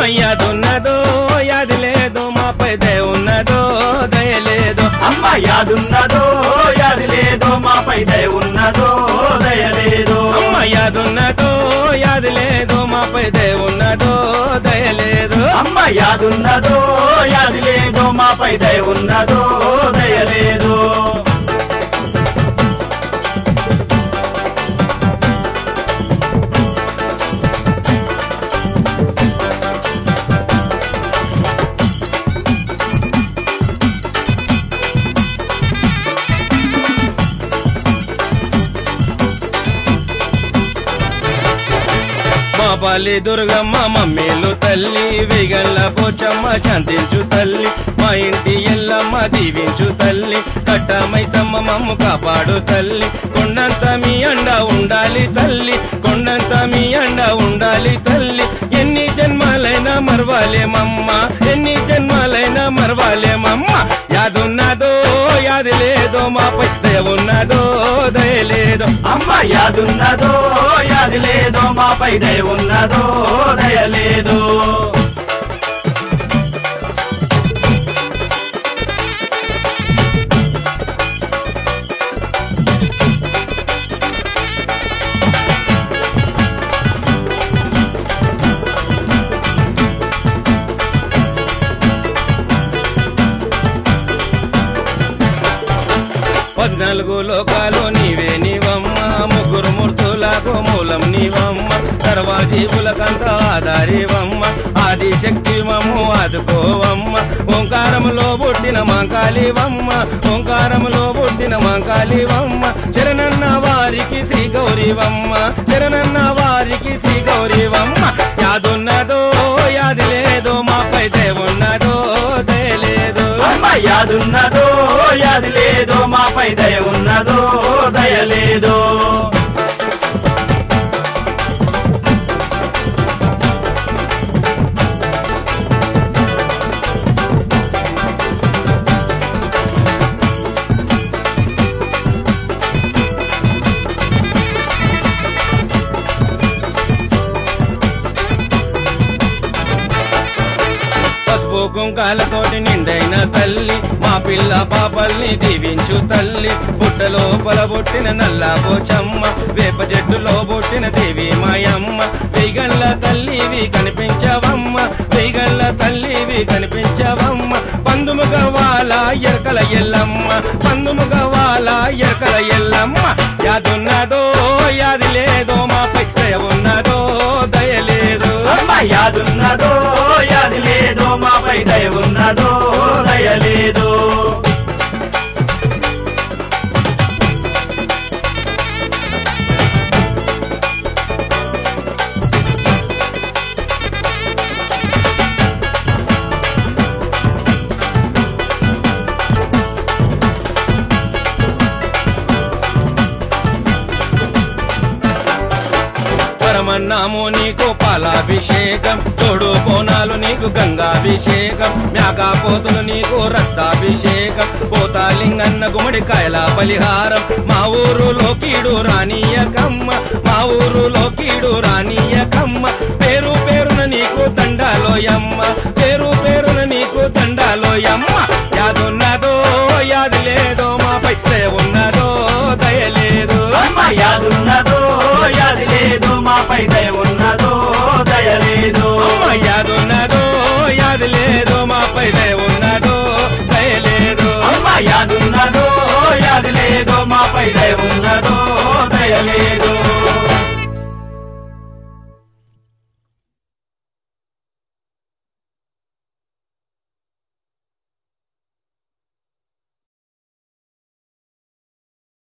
యాదున్నదో యాది లేదు మాపై దయ ఉన్నదో దయ లేదు అమ్మ యాదున్నదో యాది లేదో మాపై దయ ఉన్నదో దయ లేదు అమ్మ యాదున్నదో యాది లేదు మాపై దయ ఉన్నదో దయ లేదు అమ్మ యాదున్నదో యాది లేదో మాపై దయ ఉన్నదో దయ లేదు మా పల్లి దుర్గమ్మ మమ్మీలు తల్లి వేగల్ల పోచమ్మ శాంతించు తల్లి మా ఇంటి ఎల్లమ్మ దీవించు తల్లి కట్టమైతమ్మ మమ్ము కాపాడు తల్లి కొండంత మీ అండ ఉండాలి తల్లి కొండంత మీ అండ ఉండాలి తల్లి ఎన్ని జన్మాలైనా మరవాలేమమ్మ ఎన్ని జన్మాలైనా మరవాలేమమ్మ యాదున్నదో యాది లేదో మాపై దయ ఉన్నదో దయ లేదో అమ్మ యాదున్నదో యాది లేదో మాపై దయ ఉన్నదో దయ లేదు పద్నాలుగు లోకాలు నీవే నీవమ్మ ముగ్గురు మూర్తులకు మూలం నీవమ్మ సర్వజీవులకంత ఆధారివమ్మ ఆది శక్తి మమ్ము ఆదుకోవమ్మ ఓంకారములో పుట్టిన మాంకాళివమ్మ ఓంకారములో పుట్టిన మాంకాళివమ్మ శరణన్న వారికి శ్రీ గౌరీవమ్మ శరణన్న వారికి శ్రీ గౌరీవమ్మ యాదున్నదో యాది లేదో మాపై దేవున్నదో దయలేదు అమ్మ యాదున్నదో యాది లేదో మాపై దయ ఉన్నదో దయ లేదు పసుపు కుంకాలతోటి నిండైన తల్లి మా పిల్ల పాపల్ని దీవించు తల్లి పుట్టలో పొలబొట్టిన నల్ల పోచమ్మ వేప చెట్టులో పుట్టిన దేవి మాయమ్మ వెయ్యగల్ల తల్లివి కనిపించవమ్మ వెయ్యగల్ల తల్లివి కనిపించవమ్మ పందుముగ వాల ఎరకల ఎల్లమ్మ పందుముగ వాల ఎరకల ఎల్లమ్మ యాదున్నదో యాది లేదో మాపై దయ ఉన్నదో దయ లేదు అమ్మ యాదున్నదో యాది లేదో మాపై దయ ఉన్నదో దయ లేదు పరమన్నాము నీకు పాలాభిషేకం తోడు బోనాలు నీకు గంగాభిషేకం మేకపోతులు నీకు రక్తాభిషేకం పోతాలింగన్న గుమ్మడి కాయల బలిహారం మా ఊరులో కీడు రానియకమ్మ మా ఊరులో కీడు రానియకమ్మ పేరు పేరున నీకు దండాలోయమ్మ పేరు పేరున నీకు దండాలోయమ్మ యాదున్నదో యాది లేదో మాపై దయ ఉన్నదో దయ లేదు అమ్మ యాదున్నదో యాది లేదు మాపై దయ ఉన్నదో దయ లేదు అమ్మ యాదున్నదో యాది లేదో మాపై దయ ఉన్నదో దయ లేదు అమ్మ యాదున్నదో యాది లేదో మాపై దయ ఉన్నదో దయ లేదు